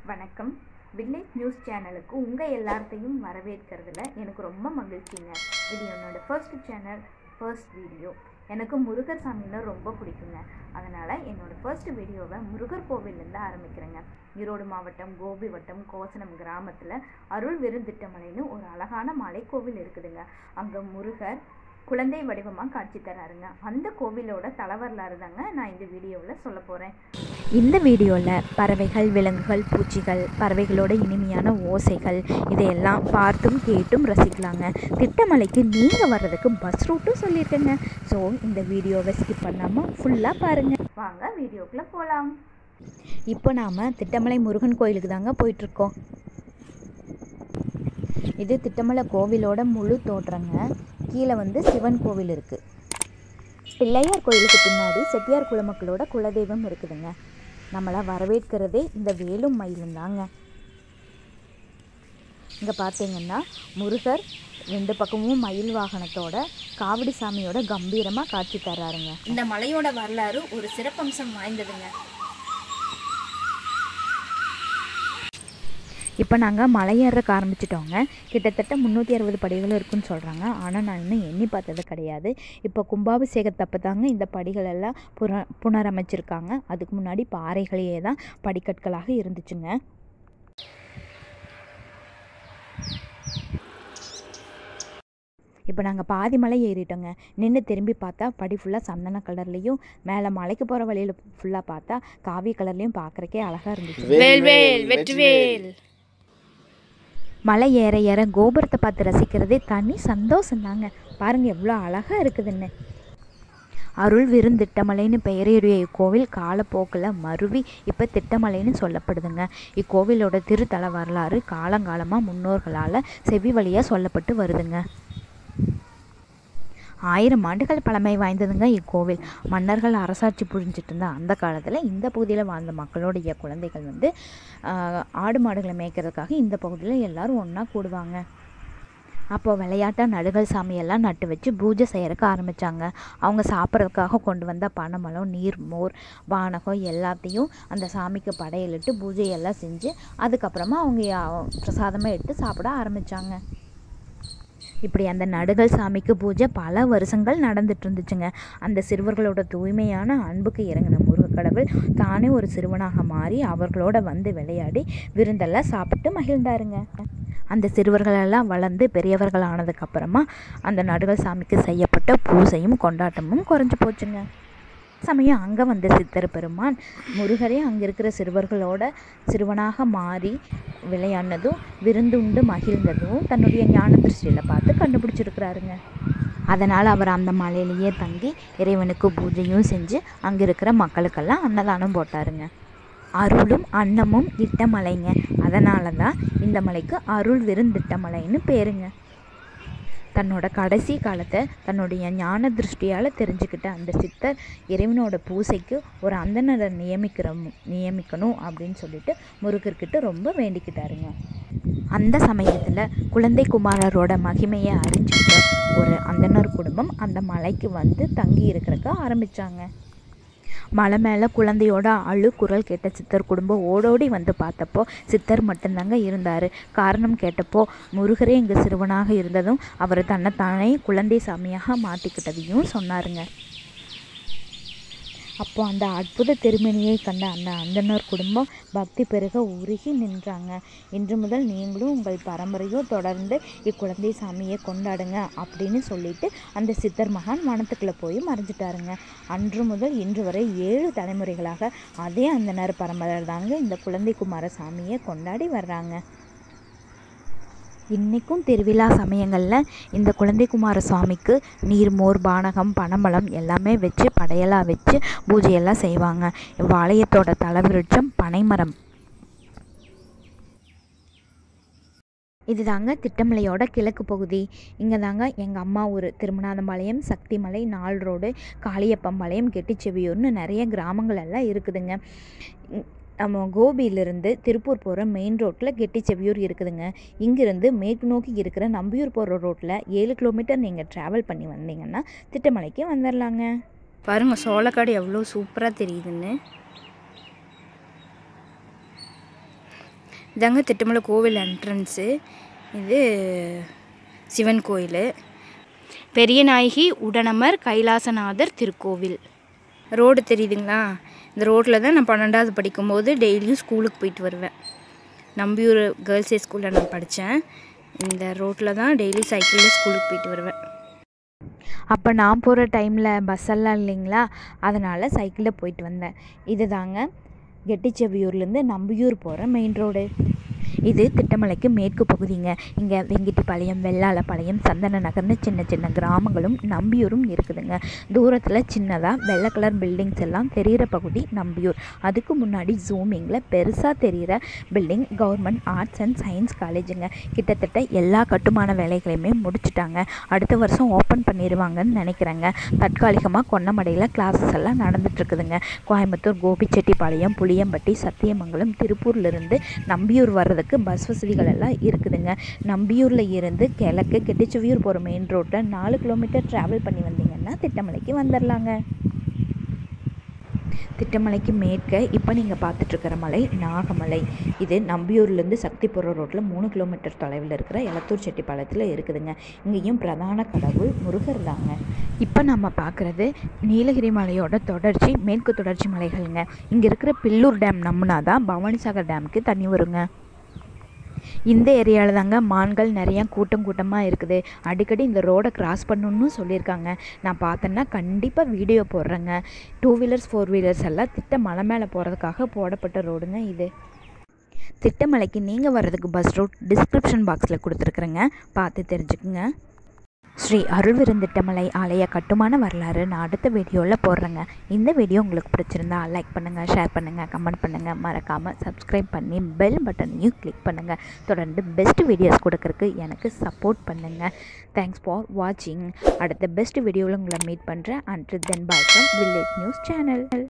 வணக்கம் village news சேனலுக்கு உங்கள் எல்லாத்தையும் வரவேற்கிறதுல எனக்கு ரொம்ப மகிழ்ச்சிங்க இது என்னோட ஃபர்ஸ்ட் சேனல் ஃபர்ஸ்ட் வீடியோ எனக்கு முருகர் சாமின்னா ரொம்ப பிடிக்குங்க அதனால் என்னோட ஃபர்ஸ்ட் வீடியோவை முருகர் கோவிலேருந்து ஆரம்பிக்கிறேங்க ஈரோடு மாவட்டம் கோபி வட்டம் கோசனம் கிராமத்தில் அருள் விருந்திட்டமலைன்னு ஒரு அழகான மலைக்கோவில் இருக்குதுங்க அங்கே முருகர் குழந்தை வடிவமாக காட்சி தராருங்க அந்த கோவிலோட தலவரலாறு தாங்க நான் இந்த வீடியோவில் சொல்ல போகிறேன் இந்த வீடியோவில் பறவைகள் விலங்குகள் பூச்சிகள் பறவைகளோட இனிமையான ஓசைகள் இதையெல்லாம் பார்த்தும் கேட்டும் ரசிக்கலாங்க திட்டமலைக்கு நீங்கள் வர்றதுக்கு பஸ் ரூட்டும் சொல்லியிருக்கேங்க ஸோ இந்த வீடியோவை ஸ்கிப் பண்ணாமல் ஃபுல்லாக பாருங்கள் வாங்க வீடியோக்குள்ளே போகலாம் இப்போ நாம் திட்டமலை முருகன் கோயிலுக்கு தாங்க போயிட்டுருக்கோம் இது திட்டமலை கோவிலோட முழு தோற்றங்க கீழே வந்து சிவன் கோவில் இருக்குது பிள்ளையார் கோயிலுக்கு பின்னாடி செட்டியார் குலமக்களோட குலதெய்வம் இருக்குதுங்க நம்மளை வரவேற்கிறதே இந்த வேலும் மயிலும் தாங்க இங்கே பார்த்தீங்கன்னா முருகர் ரெண்டு பக்கமும் மயில் வாகனத்தோட காவடி சாமியோட கம்பீரமாக காட்சி தர்றாருங்க இந்த மலையோட வரலாறு ஒரு சிறப்பம்சம் வாய்ந்ததுங்க இப்போ நாங்கள் மலையேறக்க ஆரம்பிச்சிட்டோங்க கிட்டத்தட்ட முந்நூற்றி அறுபது படிகளும் இருக்குன்னு சொல்கிறாங்க ஆனால் நான் இன்னும் எண்ணி பார்த்தது கிடையாது இப்போ கும்பாபிஷேகத்தப்போ தாங்க இந்த படிகள் எல்லாம் புன புனரமைச்சிருக்காங்க அதுக்கு முன்னாடி பாறைகளையே தான் படிக்கற்களாக இருந்துச்சுங்க இப்போ நாங்கள் பாதி மலை ஏறிட்டோங்க நின்று திரும்பி பார்த்தா படி ஃபுல்லாக சந்தன கலர்லேயும் மேலே மலைக்கு போகிற வழியில் ஃபுல்லாக பார்த்தா காவி கலர்லேயும் பார்க்குறக்கே அழகாக இருந்துச்சு வேல்வேல் வெற்றிவேல் மலை ஏற ஏற கோபுரத்தை பார்த்து ரசிக்கிறதே தனி சந்தோஷம்தாங்க பாருங்க எவ்வளோ அழகாக இருக்குதுன்னு அருள் விருந்திட்டமலைன்னு பெயரேறிய இக்கோவில் காலப்போக்கில் மருவி இப்போ திட்டமலைன்னு சொல்லப்படுதுங்க இக்கோவிலோட திருத்தல வரலாறு காலங்காலமாக முன்னோர்களால் செவி வழியாக சொல்லப்பட்டு வருதுங்க ஆயிரம் ஆண்டுகள் பழமை வாய்ந்ததுங்க இக்கோவில் மன்னர்கள் அரசாட்சி புரிஞ்சிட்டு இருந்த அந்த காலத்தில் இந்த பகுதியில் வாழ்ந்த மக்களுடைய குழந்தைகள் வந்து ஆஹ், ஆடு மாடுகளை மேய்க்கிறதுக்காக இந்த பகுதியில் எல்லாரும் ஒன்றா கூடுவாங்க அப்போ விளையாட்டாக நடுகள் சாமியெல்லாம் நட்டு வச்சு பூஜை செய்யறதுக்கு ஆரம்பித்தாங்க அவங்க சாப்பிட்றதுக்காக கொண்டு வந்த பனமலம் நீர் மோர் பானகம் எல்லாத்தையும் அந்த சாமிக்கு படையலிட்டு பூஜையெல்லாம் செஞ்சு அதுக்கப்புறமா அவங்க யா- பிரசாதமாக எடுத்து சாப்பிட ஆரம்பித்தாங்க இப்படி அந்த நடுகள் சாமிக்கு பூஜை பல வருஷங்கள் நடந்துட்டு இருந்துச்சுங்க அந்த சிறுவர்களோட தூய்மையான அன்புக்கு இறங்கின முருகக்கடவுள் தானே ஒரு சிறுவனாக மாறி அவர்களோட வந்து விளையாடி விருந்தெல்லாம் சாப்பிட்டு மகிழ்ந்தாருங்க அந்த சிறுவர்களெல்லாம் வளர்ந்து பெரியவர்கள் ஆனதுக்கப்புறமா அந்த நடுகள் சாமிக்கு செய்யப்பட்ட பூஜையும் கொண்டாட்டமும் குறைஞ்சு போச்சுங்க சமயம் அங்கே வந்த சித்தர் பெருமான் முருகரே அங்கே இருக்கிற சிறுவர்களோட சிறுவனாக மாறி விளையாடினதும் விருந்துண்டு மகிழ்ந்ததும் தன்னுடைய ஞான திருஷ்டியில் பார்த்து கண்டுபிடிச்சிருக்கிறாருங்க அதனால் அவர் அந்த மலையிலேயே தங்கி இறைவனுக்கு பூஜையும் செஞ்சு அங்கே இருக்கிற மக்களுக்கெல்லாம் அன்னதானம் போட்டாருங்க அருளும் அன்னமும் இட்ட மலைங்க அதனால தான் இந்த மலைக்கு அருள் விருந்திட்ட பேருங்க தன்னோட கடைசி காலத்தை தன்னுடைய ஞான திருஷ்டியால் தெரிஞ்சுக்கிட்ட அந்த சித்தர் இறைவனோட பூசைக்கு ஒரு அந்தனரை நியமிக்கிற நியமிக்கணும் அப்படின்னு சொல்லிட்டு முருகர்கிட்ட ரொம்ப வேண்டிக்கிட்டாருங்க அந்த சமயத்தில் குழந்தை குமாரரோட மகிமையை அறிஞ்சுக்கிட்ட ஒரு அந்தனர் குடும்பம் அந்த மலைக்கு வந்து தங்கி இருக்கிறதுக்கு ஆரம்பித்தாங்க மலை மேலே குழந்தையோட அழு குரல் கேட்ட சித்தர் குடும்பம் ஓடோடி வந்து பார்த்தப்போ சித்தர் மட்டும்தாங்க இருந்தார் காரணம் கேட்டப்போ முருகரே இங்கே சிறுவனாக இருந்ததும் அவர் தன்னைத்தானே குழந்தை சாமியாக மாற்றிக்கிட்டதையும் சொன்னாருங்க அப்போ அந்த அற்புத திருமணியை கண்ட அந்த அந்தனர் குடும்பம் பக்தி பெருக உருகி நின்றாங்க இன்று முதல் நீங்களும் உங்கள் பரம்பரையோ தொடர்ந்து இக்குழந்தை சாமியை கொண்டாடுங்க அப்படின்னு சொல்லிட்டு அந்த சித்தர் மகான் வனத்துக்குள்ளே போய் மறைஞ்சிட்டாருங்க அன்று முதல் இன்று வரை ஏழு தலைமுறைகளாக அதே அந்தனர் பரம்பரை தாங்க இந்த குழந்தை குமார சாமியை கொண்டாடி வர்றாங்க இன்றைக்கும் திருவிழா சமயங்களில் இந்த குழந்தை குமார சுவாமிக்கு நீர் மோர் பானகம் பனம்பழம் எல்லாமே வச்சு படையலாக வச்சு பூஜையெல்லாம் செய்வாங்க வாளையத்தோட தலவிருட்சம் பனைமரம் இதுதாங்க திட்டமலையோட கிழக்கு பகுதி இங்கே தாங்க எங்கள் அம்மா ஊர் திருமணாதம்பாளையம் சக்திமலை நாள் ரோடு காளியப்பம்பாளையம் கெட்டிச்செவியூர்னு நிறைய கிராமங்கள் எல்லாம் இருக்குதுங்க இ- நம்ம கோபியிலிருந்து திருப்பூர் போகிற மெயின் ரோட்டில் கெட்டிச்செவியூர் இருக்குதுங்க இங்கிருந்து மேற்கு நோக்கி இருக்கிற நம்பியூர் போகிற ரோட்டில் ஏழு கிலோமீட்டர் நீங்கள் ட்ராவல் பண்ணி வந்தீங்கன்னா திட்டமலைக்கு வந்துடலாங்க பாருங்க சோளக்காடு எவ்வளோ சூப்பராக தெரியுதுன்னு இதாங்க திட்டமலை கோவில் என்ட்ரன்ஸு இது சிவன் கோயில் பெரியநாயகி உடனமர் கைலாசநாதர் திருக்கோவில் ரோடு தெரியுதுங்களா இந்த ரோட்டில் தான் நான் பன்னெண்டாவது படிக்கும்போது டெய்லியும் ஸ்கூலுக்கு போயிட்டு வருவேன் நம்பியூர் கேர்ள்ஸ் ஹை ஸ்கூலில் நான் படித்தேன் இந்த ரோட்டில் தான் டெய்லி சைக்கிளில் ஸ்கூலுக்கு போயிட்டு வருவேன் அப்போ நான் போகிற டைமில் பஸ் எல்லாம் இல்லைங்களா அதனால் சைக்கிளில் போயிட்டு வந்தேன் இது தாங்க கெட்டிச்செவியூர்லேருந்து நம்பியூர் போகிற மெயின் ரோடு இது திட்டமலைக்கு மேற்கு பகுதிங்க இங்கே வெங்கிட்டிப்பாளையம் வெள்ளாளப்பாளையம் சந்தன நகர்னு சின்ன சின்ன கிராமங்களும் நம்பியூரும் இருக்குதுங்க தூரத்தில் சின்னதாக வெள்ளை கலர் பில்டிங்ஸ் எல்லாம் தெரிகிற பகுதி நம்பியூர் அதுக்கு முன்னாடி ஜூமிங்கில் பெருசாக தெரிகிற building government arts and science காலேஜுங்க கிட்டத்தட்ட எல்லா கட்டுமான வேலைகளையுமே முடிச்சிட்டாங்க அடுத்த வருஷம் ஓப்பன் பண்ணிடுவாங்கன்னு நினைக்கிறேங்க தற்காலிகமாக கொன்னமடையில் கிளாஸஸ் எல்லாம் நடந்துட்டுருக்குதுங்க கோயம்புத்தூர் கோபிச்செட்டிப்பாளையம் புளியம்பட்டி சத்தியமங்கலம் திருப்பூர்லேருந்து நம்பியூர் வர்றதுக்கு பஸ் வசதிகள் எல்லாம் இருக்குதுங்க நம்பியூரில் இருந்து கிழக்கு கெட்டிச்சுவியூர் போகிற மெயின் ரோட்டில் நாலு கிலோமீட்டர் ட்ராவல் பண்ணி வந்தீங்கன்னா திட்டமலைக்கு வந்துடலாங்க திட்டமலைக்கு மேற்க இப்போ நீங்கள் பார்த்துட்ருக்கிற மலை நாகமலை இது நம்பியூர்லேருந்து சக்திபுரம் ரோட்டில் மூணு கிலோமீட்டர் தொலைவில் இருக்கிற எலத்தூர் செட்டிப்பாளையத்தில் இருக்குதுங்க இங்கேயும் பிரதான கடவுள் முருகர் தாங்க இப்போ நம்ம பார்க்குறது நீலகிரி மலையோட தொடர்ச்சி மேற்கு தொடர்ச்சி மலைகள்ங்க இங்கே இருக்கிற பில்லூர் டேம் நம்பினா தான் பவானிசாகர் டேமுக்கு தண்ணி வருங்க இந்த ஏரியாவில் தாங்க மான்கள் நிறையா கூட்டம் கூட்டமாக இருக்குது அடிக்கடி இந்த ரோடை கிராஸ் பண்ணணும்னு சொல்லியிருக்காங்க நான் பார்த்தேன்னா கண்டிப்பாக வீடியோ போடுறேங்க டூ வீலர்ஸ் ஃபோர் வீலர்ஸ் எல்லாம் திட்ட மலை மேலே போகிறதுக்காக போடப்பட்ட ரோடுங்க இது திட்டமலைக்கு நீங்கள் வர்றதுக்கு பஸ் ரூட் டிஸ்கிரிப்ஷன் பாக்ஸில் கொடுத்துருக்குறேங்க பார்த்து தெரிஞ்சுக்குங்க ஸ்ரீ அருள்விருந்திட்டமலை ஆலய கட்டுமான வரலாறு நான் அடுத்த வீடியோவில் போடுறேங்க இந்த வீடியோ உங்களுக்கு பிடிச்சிருந்தா லைக் பண்ணுங்கள் ஷேர் பண்ணுங்கள் கமெண்ட் பண்ணுங்கள் மறக்காமல் சப்ஸ்கிரைப் பண்ணி பெல் பட்டனையும் கிளிக் பண்ணுங்கள் தொடர்ந்து பெஸ்ட் வீடியோஸ் கொடுக்கறக்கு எனக்கு சப்போர்ட் பண்ணுங்கள் தேங்க்ஸ் ஃபார் வாட்சிங் அடுத்த பெஸ்ட் வீடியோவில் உங்களை மீட் பண்ணுறேன் and then bye from village news channel